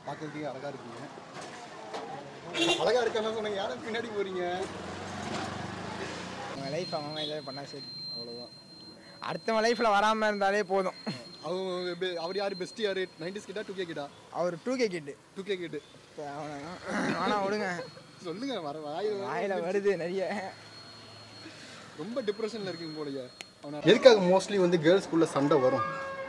பார்க்கறதுக்கே அழகா இருக்கீங்க அழகா இருக்கான்னு சொன்னீங்க யாரும் பின்னாடி போறீங்க அவன் லைஃப் அவன் என்ஜாய் பண்ணா சரி அவ்வளவுதான் அடுத்தவன் லைஃப்பில் வராமல் இருந்தாலே போதும் அவங்க be- அவர் யாரு பெஸ்ட் யாரு நைன்டிஸ் கிட்டா டூ கே கிட்டா அவர் two K kid two K kid அவனை ஆனால் விடுங்க சொல்லுங்க வர வாயில வாயில் வருது நிறைய ரொம்ப டிப்ரெஷன்ல இருக்கீங்க போலயே அவன எதுக்காக மோஸ்ட்லி வந்து கேர்ள்ஸ்குள்ள சண்டை வரும்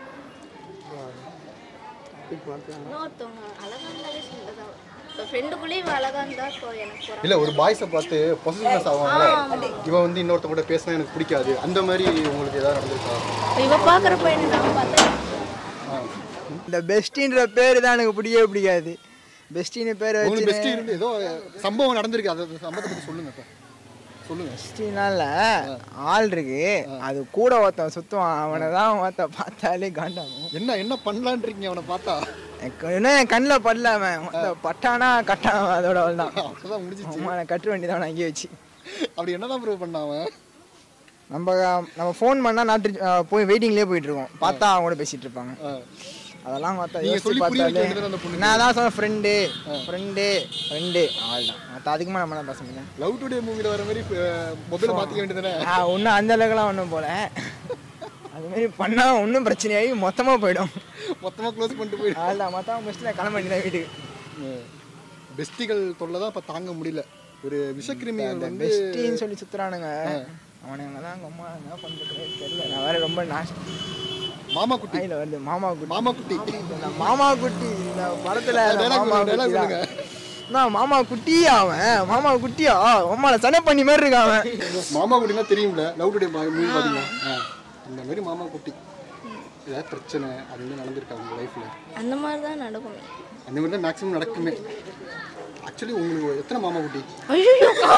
இன்னொருத்தவங்க அழகா இருந்தாலே சண்டை தான் வரும். இப்போ ஃப்ரெண்டுக்குள்ளேயும் அழகா இருந்தா இப்போ எனக்கு பொறாமை. இல்ல ஒரு பாய்ஸை பார்த்து பொசிஷனஸ் ஆவாங்கல்ல இவன் வந்து இன்னொருத்த கூட பேசினா எனக்கு பிடிக்காது அந்த மாதிரி உங்களுக்கு ஏதாவது நடந்திருக்கா இவ பாக்குறப்ப என்ன நான் பார்த்தேன் இந்த பெஸ்டின்ற பேர் தான் எனக்கு பிடிக்கவே பிடிக்காது பெஸ்டின்னு பேர் உங்களுக்கு வச்சு பெஸ்ட் இருந்து ஏதோ சம்பவம் நடந்திருக்கு அதை சம்பவத்தை பத்தி சொல்லுங்க இப்ப சொல்லுங்க பெஸ்டினால ஆள் இருக்கு அது கூட ஒருத்தன் சுத்துவான் அவனை தான் ஒருத்த பார்த்தாலே காண்டாகும் என்ன என்ன பண்ணலான்னு இருக்கீங்க அவனை பார்த்தா எனக்கு இன்னும் என் கண்ணில் படல அவன் ஒருத்தன் பட்டானா கட்டான் அதோட அவள் தான் அப்பதான் முடிஞ்சிச்சு அம்மா நான் கட்ட வேண்டியதான் அங்கேயே வச்சு அப்படி என்னதான் ப்ரூவ் பண்ண அவன் நம்ம நம்ம ஃபோன் பண்ணால் நாட்டு போய் வெயிட்டிங்லேயே போயிட்டு இருக்கோம் பார்த்தா அவங்க கூட பேசிட்டு இருப்பாங்க ஆ. அதெல்லாம் மற்ற நீங்க யோசிச்சு சொல்லி புரிய வைக்க பார்த்தாலே வேண்டியதுதானே அந்த பொண்ணுக்கு? நான் தான் சொன்னேன் ஃப்ரெண்டு ஃப்ரெண்டு ஃப்ரெண்டு அவள் தான் மற்ற அதிகமாக நம்ம தான் பேச முடியும் லவ் டுடே மூவில வர மாதிரி மொபைல மாத்திக்க வேண்டியதுதானே ஆ ஒன்றும் அந்த அளவுக்குலாம் ஒன்றும் போல அது மாதிரி பண்ணால் ஒன்றும் பிரச்சனையாகி மொத்தமாக போயிடும் மொத்தமா க்ளோஸ் பண்ணிட்டு போயிடு அவள் தான் மொத்தமாக முடிச்சுட்டு கிளம்ப வேண்டியதான் வீட்டுக்கு பெஸ்டிகள் தொல்லை தான் இப்ப தாங்க முடியல ஒரு விஷக்கிருமிகள் அந்த வந்து பெஸ்டின்னு சொல்லி சுற்றுறானுங்க அவனுங்க தான் எங்கள் அம்மா என்ன பண்ணுறது தெரியல நான் வேற ரொம்ப நாஷ் மாமா குட்டி வாயில வருது மாமா குட்டி மாமா குட்டி இந்த மாமா குட்டி இந்த படத்துல இந்த dialogue மாமா சொல்லுங்க, dialogue குட்டி தான். சொல்லுங்க. நான் மாமா குட்டியா அவன் மாமா குட்டியா அம்மால சனை பண்ணி மாதிரி இருக்கான் அவன் மாமா குட்டினா தெரியும்ல லவ் டுடே மூவி பாத்தீங்க அந்த மாதிரி மாமா குட்டி ஏதாவது பிரச்சனை அது வந்து நடந்திருக்கா உங்க லைஃப்ல அந்த மாதிரி தான் நடக்குமே அந்த மாதிரி தான் மேக்ஸிமம் நடக்குமே ஆக்சுவலி உங்களுக்கு எத்தனை மாமா குட்டி ஐயோ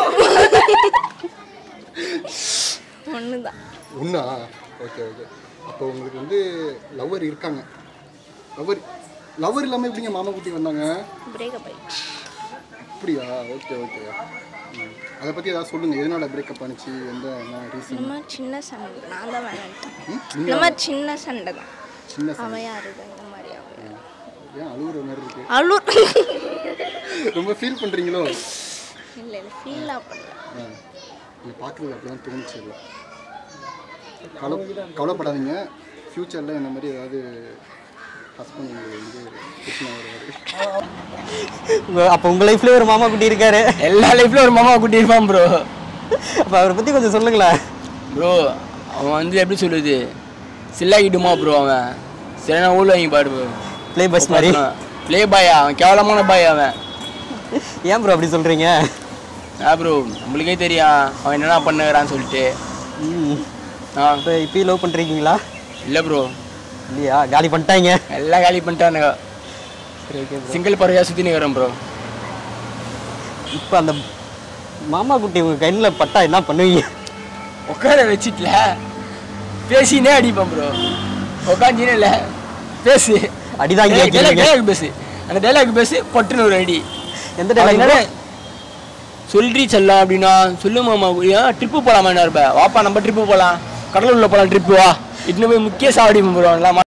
ஒன்று தான் ஒன்றா ஓகே ஓகே அப்போ உங்களுக்கு வந்து லவ்வர் இருக்காங்க லவ்வர் லவ்வர் இல்லாமல் எப்படிங்க மாமா குட்டி வந்தாங்க பிரேக்கப் ஆயிடுச்சு அப்படியா ஓகே ஓகே அதை பற்றி ஏதாவது சொல்லுங்கள் எதனால பிரேக்கப் ஆனிச்சு எந்த என்ன ரீசன் இந்த மாதிரி சின்ன சண்டை நான் தான் வேணான்ட்டேன் ம்? இந்த மாதிரி சின்ன சண்டை தான் சின்ன சண்டை. அவன் யாரு தான் இந்த மாதிரி அவன் யாரு? ஏன் அழுகுற மாதிரி இருக்கு அழுர் ரொம்ப ஃபீல் பண்ணுறீங்களோ இல்லை இல்லை ஃபீலாக பண்ணல ஆ நீங்கள் பார்க்குறது அப்படி தான் தோணுச்சு இல்லை கவலை கவலைப்படாதீங்க ஃப்யூச்சரில் இந்த மாதிரி ஏதாவது ஹஸ்பண்ட் உங்களுக்கு வந்து பிரச்சனை வருவார் அப்போ உங்க லைஃப்ல ஒரு மாமா குட்டி இருக்காரு எல்லா லைஃப்ல ஒரு மாமா குட்டி இருப்பான் ப்ரோ அப்ப அவரை பத்தி கொஞ்சம் சொல்லுங்களேன் ப்ரோ அவன் வந்து எப்படி சொல்லுது சில்லாக்கிட்டுமா ப்ரோ அவன் சரியான ஊழல் வாங்கி பாடு ப்ரோ ப்ளே பஸ் மாதிரி ப்ளே பாயா அவன் கேவலமான பாய் அவன் ஏன் ப்ரோ அப்படி சொல்றீங்க ஆ ப்ரோ நம்மளுக்கே தெரியும் அவன் என்னென்ன பண்ணுறான்னு சொல்லிட்டு ம் ஆ இப்போ இப்பயும் லவ் பண்றீங்களா இல்லை ப்ரோ இல்லையா காலி பண்ணிட்டாங்க எல்லாம் காலி பண்ணிட்டானுங்க சரி ஓகே சிங்கிள் பறவையாக சுற்றி நிற்கிறேன் ப்ரோ இப்போ அந்த மாமா குட்டி உங்க கண்ணில் பட்டா என்ன பண்ணுவீங்க உட்கார வச்சிட்ல பேசினே அடிப்பேன் ப்ரோ உட்காந்துனே இல்லை பேசு அடிதான் இங்கே டைலாக் வச்சிருக்கீங்க. டைலாக் பேசு அந்த டைலாக் பேசு பட்டுன்னு ஒரு அடி எந்த டைலாக் என்னடா சொல்றி செல்லம் அப்படின்னா சொல்லு மாமா ட்ரிப்பு போலாமா என்ன இருப்ப வாப்பா நம்ம ட்ரிப்பு போலாம் கடலூர்ல போலாம் ட்ரிப்பு வா இட்னு போய் முக்கிய சாவடி போகிறோம்